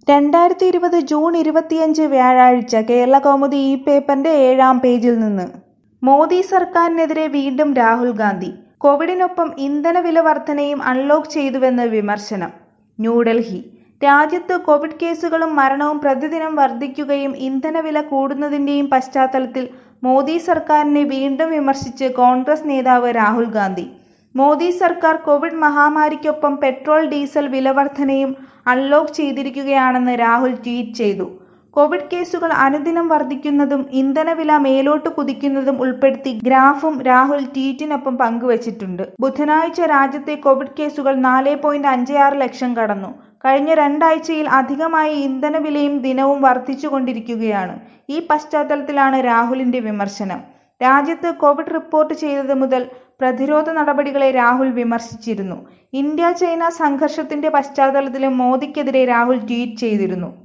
രണ്ടായിരത്തി ഇരുപത് ജൂൺ ഇരുപത്തിയഞ്ച് വ്യാഴാഴ്ച കേരളകൗമുദി ഈ പേപ്പറിന്റെ ഏഴാം പേജിൽ നിന്ന് മോദി സർക്കാരിനെതിരെ വീണ്ടും രാഹുൽ ഗാന്ധി കോവിഡിനൊപ്പം ഇന്ധനവില വർധനയും അൺലോക്ക് ചെയ്തുവെന്ന് വിമർശനം ന്യൂഡൽഹി രാജ്യത്ത് കോവിഡ് കേസുകളും മരണവും പ്രതിദിനം വർദ്ധിക്കുകയും ഇന്ധനവില കൂടുന്നതിന്റെയും പശ്ചാത്തലത്തിൽ മോദി സർക്കാരിനെ വീണ്ടും വിമർശിച്ച് കോൺഗ്രസ് നേതാവ് രാഹുൽ ഗാന്ധി മോദി സർക്കാർ കോവിഡ് മഹാമാരിക്കൊപ്പം പെട്രോൾ ഡീസൽ വിലവർധനയും അൺലോക്ക് ചെയ്തിരിക്കുകയാണെന്ന് രാഹുൽ ട്വീറ്റ് ചെയ്തു കോവിഡ് കേസുകൾ അനുദിനം വർദ്ധിക്കുന്നതും ഇന്ധനവില മേലോട്ട് കുതിക്കുന്നതും ഉൾപ്പെടുത്തി ഗ്രാഫും രാഹുൽ ട്വീറ്റിനൊപ്പം പങ്കുവച്ചിട്ടുണ്ട് ബുധനാഴ്ച രാജ്യത്തെ കോവിഡ് കേസുകൾ നാല് പോയിന്റ് അഞ്ച് ആറ് ലക്ഷം കടന്നു കഴിഞ്ഞ രണ്ടാഴ്ചയിൽ അധികമായി ഇന്ധനവിലയും ദിനവും വർദ്ധിച്ചുകൊണ്ടിരിക്കുകയാണ് ഈ പശ്ചാത്തലത്തിലാണ് രാഹുലിന്റെ വിമർശനം രാജ്യത്ത് കോവിഡ് റിപ്പോർട്ട് ചെയ്തത് മുതൽ പ്രതിരോധ നടപടികളെ രാഹുൽ വിമർശിച്ചിരുന്നു ഇന്ത്യ ചൈന സംഘർഷത്തിന്റെ പശ്ചാത്തലത്തിലും മോദിക്കെതിരെ രാഹുൽ ട്വീറ്റ് ചെയ്തിരുന്നു